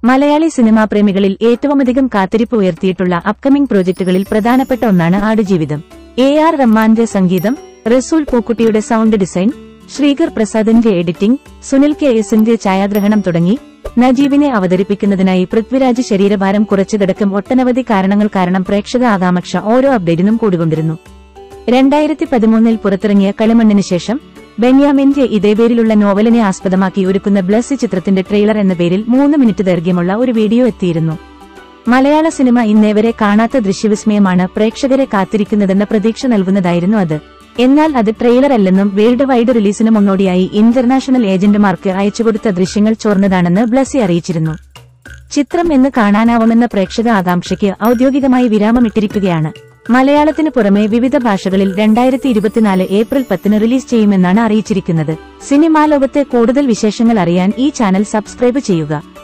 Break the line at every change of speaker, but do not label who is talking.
Malayali cinema പ്രേമികളിൽ ഏറ്റവുമധികം കാത്തിരിപ്പ് ഉയർത്തിയിട്ടുള്ള upcoming പ്രോജക്ടുകളിൽ പ്രധാനപ്പെട്ട ഒന്നാണ് ആടുജീവിതം എ ആർ റഹ്മാന്റെ സംഗീതം റസൂൽ പൂക്കുട്ടിയുടെ സൗണ്ട് ഡിസൈൻ ശ്രീകർ പ്രസാദിന്റെ എഡിറ്റിംഗ് സുനിൽ കെ എസിന്റെ ഛായാഗ്രഹണം തുടങ്ങി നജീബിനെ അവതരിപ്പിക്കുന്നതിനായി പൃഥ്വിരാജ് ശരീരഭാരം കുറച്ചതടക്കം ഒട്ടനവധി കാരണങ്ങൾ കാരണം പ്രേക്ഷക ആകാംക്ഷ ഓരോ അപ്ഡേറ്റിനും കൂടിക്കൊണ്ടിരുന്നു രണ്ടായിരത്തി പതിമൂന്നിൽ പുറത്തിറങ്ങിയ കളിമണ്ണിന് ശേഷം ബെന്യാമിന്റെ ഇതേ പേരിലുള്ള നോവലിനെ ആസ്പദമാക്കി ഒരുക്കുന്ന ബ്ലസ് ചിത്രത്തിന്റെ ട്രെയിലർ എന്ന പേരിൽ മൂന്ന് മിനിറ്റ് ദൈർഘ്യമുള്ള ഒരു വീഡിയോ എത്തിയിരുന്നു മലയാള സിനിമ ഇന്നേവരെ കാണാത്ത ദൃശ്യവിസ്മയമാണ് പ്രേക്ഷകരെ കാത്തിരിക്കുന്നതെന്ന പ്രതീക്ഷ നൽകുന്നതായിരുന്നു അത് എന്നാൽ അത് ട്രെയിലർ അല്ലെന്നും വേൾഡ് വൈഡ് റിലീസിന് മുന്നോടിയായി ഇന്റർനാഷണൽ ഏജന്റുമാർക്ക് അയച്ചുകൊടുത്ത ദൃശ്യങ്ങൾ ചോർന്നതാണെന്ന് ബ്ലസി അറിയിച്ചിരുന്നു ചിത്രം എന്ന് കാണാനാവുമെന്ന പ്രേക്ഷക ആകാംക്ഷയ്ക്ക് ഔദ്യോഗികമായി വിരാമമിട്ടിരിക്കുകയാണ് മലയാളത്തിനു പുറമെ വിവിധ ഭാഷകളിൽ രണ്ടായിരത്തി ഇരുപത്തിനാല് ഏപ്രിൽ പത്തിന് റിലീസ് ചെയ്യുമെന്നാണ് അറിയിച്ചിരിക്കുന്നത് സിനിമാ ലോകത്തെ കൂടുതൽ വിശേഷങ്ങൾ അറിയാൻ ഈ ചാനൽ സബ്സ്ക്രൈബ് ചെയ്യുക